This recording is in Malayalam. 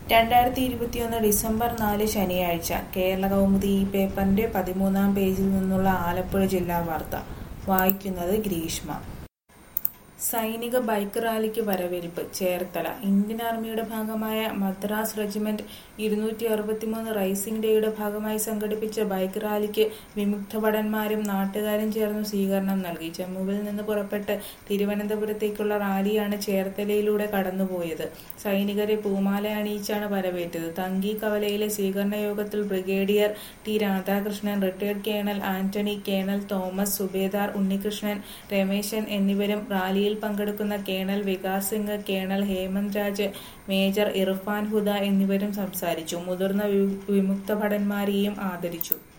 രണ്ടായിരത്തി ഇരുപത്തിയൊന്ന് ഡിസംബർ നാല് ശനിയാഴ്ച കേരള കൗമുദി ഈ പേപ്പറിന്റെ പതിമൂന്നാം പേജിൽ നിന്നുള്ള ആലപ്പുഴ ജില്ലാ വാർത്ത വായിക്കുന്നത് ഗ്രീഷ്മ സൈനിക ബൈക്ക് റാലിക്ക് വരവേൽപ്പ് ചേർത്തല ഇന്ത്യൻ ആർമിയുടെ ഭാഗമായ മദ്രാസ് റെജിമെന്റ് ഇരുന്നൂറ്റി അറുപത്തിമൂന്ന് റൈസിംഗ് ഡേയുടെ ഭാഗമായി സംഘടിപ്പിച്ച ബൈക്ക് റാലിക്ക് വിമുക്ത ഭടന്മാരും നാട്ടുകാരും ചേർന്ന് സ്വീകരണം നൽകി ജമ്മുവിൽ നിന്ന് പുറപ്പെട്ട് തിരുവനന്തപുരത്തേക്കുള്ള റാലിയാണ് ചേർത്തലയിലൂടെ കടന്നുപോയത് സൈനികരെ പൂമാല അണിയിച്ചാണ് വരവേറ്റത് തങ്കി കവലയിലെ സ്വീകരണ യോഗത്തിൽ brigadier T Radhakrishnan retired colonel Antony colonel Thomas subedar Unnikrishnan Rameshan എന്നിവരും റാലിയിൽ പങ്കെടുക്കുന്ന colonel Vikas Singh colonel Hemant Raj major Irfan Huda എന്നിവരും സംസാരിച്ചു മുതിർന്ന വി- വിമുക്ത ഭടന്മാരെയും ആദരിച്ചു